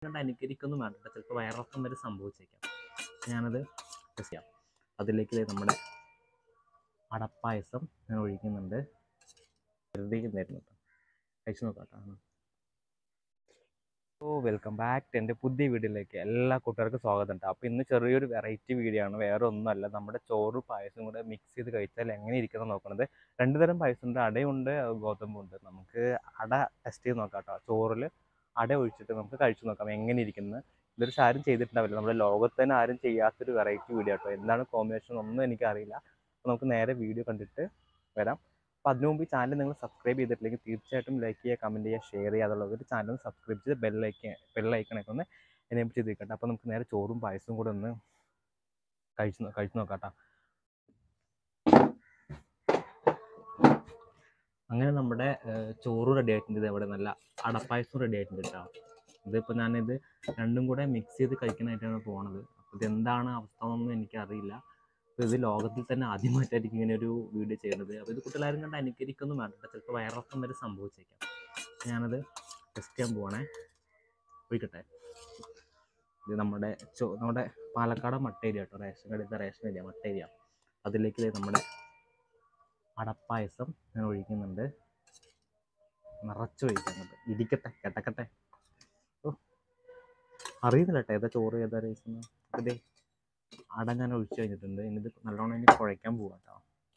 കണ്ട് അനുകരിക്കൊന്നും വേണ്ട ചിലപ്പോൾ വയറിളക്കം വരെ സംഭവിച്ചേക്കാം ഞാനത് ടെസ്റ്റ് ചെയ്യാം അതിലേക്ക് ദേ നമ്മുടെ അടപ്പായസം ഞാൻ ഒഴിക്കുന്നുണ്ട് വെറുതെ ഇരുന്നായിരുന്നു കേട്ടോ കഴിച്ചു നോക്കാം കേട്ടോ ഓ വെൽക്കം ബാക്ക് ടു എൻ്റെ പുതിയ വീഡിയോയിലേക്ക് എല്ലാ കൂട്ടുകാർക്കും സ്വാഗതം ഉണ്ട് അപ്പോൾ ഇന്ന് ചെറിയൊരു വെറൈറ്റി വീഡിയോ ആണ് വേറെ ഒന്നുമല്ല നമ്മുടെ ചോറ് പായസം കൂടെ മിക്സ് ചെയ്ത് കഴിച്ചാൽ എങ്ങനെ ഇരിക്കുന്നത് നോക്കുന്നത് രണ്ട് തരം പായസം ഉണ്ട് അടയുണ്ട് ഗോതമ്പുണ്ട് നമുക്ക് അട ടെസ്റ്റ് ചെയ്ത് നോക്കാം കേട്ടോ ചോറിൽ അട ഒഴിച്ചിട്ട് നമുക്ക് കഴിച്ചു നോക്കാം എങ്ങനെ ഇരിക്കുന്നത് ഇതൊരു ആരും ചെയ്തിട്ടുണ്ടാവില്ല നമ്മുടെ ലോകത്ത് തന്നെ ആരും ചെയ്യാത്തൊരു വെറൈറ്റി വീഡിയോ കേട്ടോ എന്താണ് കോമ്പിനേഷൻ ഒന്നും എനിക്കറിയില്ല അപ്പോൾ നമുക്ക് നേരെ വീഡിയോ കണ്ടിട്ട് വരാം അപ്പോൾ അതിനു മുമ്പ് ഈ ചാനൽ നിങ്ങൾ സബ്സ്ക്രൈബ് ചെയ്തിട്ടില്ലെങ്കിൽ തീർച്ചയായിട്ടും ലൈക്ക് ചെയ്യുക കമൻറ്റ് ചെയ്യുക ഷെയർ ചെയ്യുക അതുള്ള ഒരു ചാനൽ സബ്സ്ക്രൈബ് ചെയ്ത് ബെല്ലൈക്ക് ബെല്ലൈക്കണൊക്കെ ഒന്ന് എനേബിൾ ചെയ്ത് വെക്കട്ടെ അപ്പോൾ നമുക്ക് നേരെ ചോറും പായസവും കൂടെ ഒന്ന് കഴിച്ച് നോ- കഴിച്ച് നോക്കാം കേട്ടോ അങ്ങനെ നമ്മുടെ ഏഹ്, ചോറ് റെഡി ആയിട്ടുണ്ട് ഇതേപോലെ നല്ല അടപ്പായസം റെഡി ആയിട്ടുണ്ട് കേട്ടോ ഇതിപ്പോൾ ഞാനിത് രണ്ടും കൂടെ മിക്സ് ചെയ്ത് കഴിക്കാനായിട്ടാണ് പോണത് അപ്പോൾ ഇതെന്താണ് അവസ്ഥ എന്നൊന്നും എനിക്കറിയില്ല അപ്പോൾ ഇത് ലോകത്തിൽ തന്നെ ആദ്യമായിട്ടായിരിക്കും ഇങ്ങനെ ഒരു വീഡിയോ ചെയ്യുന്നത് അപ്പോൾ ഇത് കുട്ടികളാരും കണ്ട് അനുകരിക്കൊന്നും വേണ്ട കേട്ടോ. ചിലപ്പോൾ വയറിളക്കം വരെ സംഭവിച്ചേക്കാം ഞാനത് ടെസ്റ്റ് ചെയ്യാൻ പോവാണേ ഒഴിക്കട്ടെ ഇത് നമ്മുടെ ചോ നമ്മുടെ പാലക്കാട് മട്ട ഏരിയ കേട്ടോ റേഷൻ കടയിലത്തെ റേഷൻ ഏരിയ മട്ട ഏരിയ അതിലേക്ക് ദേ നമ്മുടെ അടപ്പായസം ഞാൻ ഒഴിക്കുന്നുണ്ട് നിറച്ചൊഴിക്കുന്നുണ്ട് ഇരിക്കട്ടെ കേട്ടക്കട്ടെ ഓ അറിയുന്നില്ല കേട്ടോ ഏതാ ചോറ് ഏതാ റൈസ് എന്ന് ഇതേ അട ഞാൻ ഒഴിച്ചു കഴിഞ്ഞിട്ടുണ്ട് ഇനി ഇത് നല്ലോണം ഇനി കുഴയ്ക്കാൻ പോവാം കേട്ടോ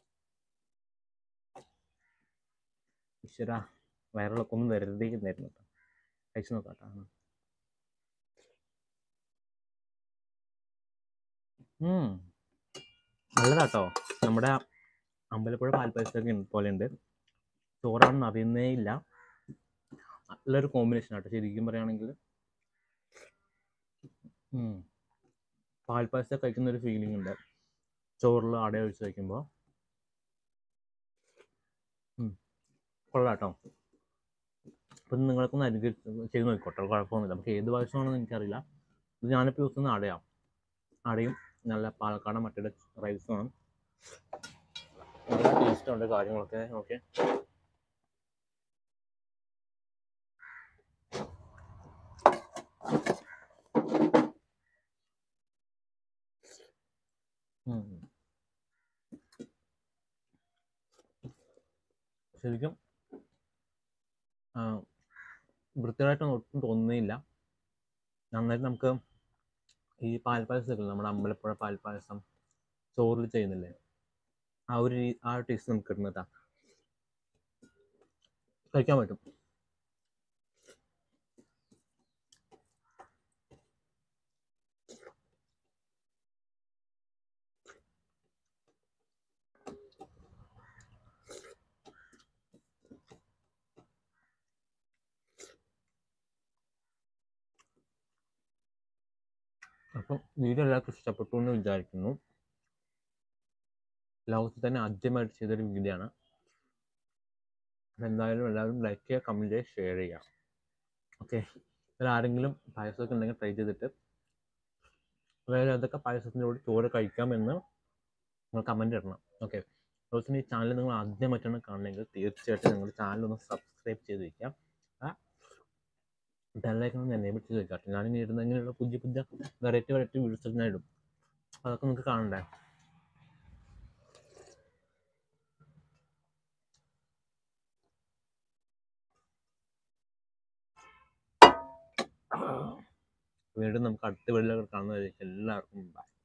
ഈശ്വര വയറിളൊക്കെ ഒന്നും വെറുതെ ഇരുന്നായിരുന്നു കേട്ടോ കഴിച്ചു നോക്കാം കേട്ടോ ഉം. നല്ലതാട്ടോ നമ്മുടെ അമ്പലപ്പുഴ പാൽപ്പായസമൊക്കെ പോലെ ഉണ്ട് ചോറാണെന്ന് അറിയുന്നേ ഇല്ല നല്ലൊരു കോമ്പിനേഷൻ ആട്ടോ ശരിക്കും പറയുകയാണെങ്കിൽ ഉം. പാൽപ്പായസം കഴിക്കുന്ന ഒരു ഫീലിംഗ് ഉണ്ട് ചോറിൽ അട ഒഴിച്ച് കഴിക്കുമ്പോൾ കൊള്ളാട്ടോ അപ്പം നിങ്ങൾക്കൊന്ന് അനുകരിച്ച് ചെയ്ത് നോക്കിക്കോട്ടെ കുഴപ്പമൊന്നുമില്ല നമുക്ക് ഏത് പായസമാണെന്ന് എനിക്കറിയില്ല ഇത് ഞാനിപ്പോൾ യൂസ് ചെയ്യുന്ന അടയാണ് അടയും നല്ല പാലക്കാട് മറ്റയുടെ റൈസുമാണ് നല്ല ടേസ്റ്റ് ഉണ്ട് കാര്യങ്ങളൊക്കെ ഓക്കെ ശരിക്കും ആ, വൃത്തിയായിട്ടൊന്നും ഒട്ടും തോന്നുന്നില്ല നന്നായിട്ട് നമുക്ക് ഈ പാൽപ്പായസമൊക്കെ നമ്മുടെ അമ്പലപ്പുഴ പാൽപ്പായസം ചോറിൽ ചെയ്യുന്നില്ലേ ആ ഒരു രീ- ആ ഒരു ടേസ്റ്റ് നമുക്ക് കിട്ടുന്നതാ കഴിക്കാൻ പറ്റും അപ്പം വീഡിയോ എല്ലാവർക്കും ഇഷ്ടപ്പെട്ടു എന്ന് വിചാരിക്കുന്നു ലോകത്തിൽ തന്നെ ആദ്യമായിട്ട് ചെയ്തൊരു വീഡിയോ ആണ് അപ്പം എന്തായാലും എല്ലാവരും ലൈക്ക് ചെയ്യുക കമൻറ്റ് ചെയ്യുക ഷെയർ ചെയ്യുക ഓക്കെ ഇതിൽ ആരെങ്കിലും പായസമൊക്കെ ഉണ്ടെങ്കിൽ ട്രൈ ചെയ്തിട്ട് വേറെ ഏതൊക്കെ പായസത്തിൻ്റെ കൂടെ ചോറ് കഴിക്കാമെന്ന് നിങ്ങൾ കമൻറ്റ് ഇടണം ഓക്കെ അതുപോലെ തന്നെ ഈ ചാനൽ നിങ്ങൾ ആദ്യമായിട്ടാണ് കാണണമെങ്കിൽ തീർച്ചയായിട്ടും നിങ്ങൾ ചാനൽ ഒന്ന് സബ്സ്ക്രൈബ് ചെയ്ത് വയ്ക്കാം ആ ബെല്ലൈക്കൺ ഒന്ന് എനേബിൾ ചെയ്ത് വെക്കാം ഞാൻ ഇനി ഇടുന്ന ഇങ്ങനെയുള്ള പുതിയ പുതിയ വെറൈറ്റി വെറൈറ്റി വീഡിയോസ് ഞാൻ ഇടും അതൊക്കെ നിങ്ങൾക്ക് കാണണ്ടേ വീണ്ടും നമുക്ക് അടുത്ത വീഡിയോയിൽ കാണുന്നതായിരിക്കും എല്ലാവർക്കും ബൈ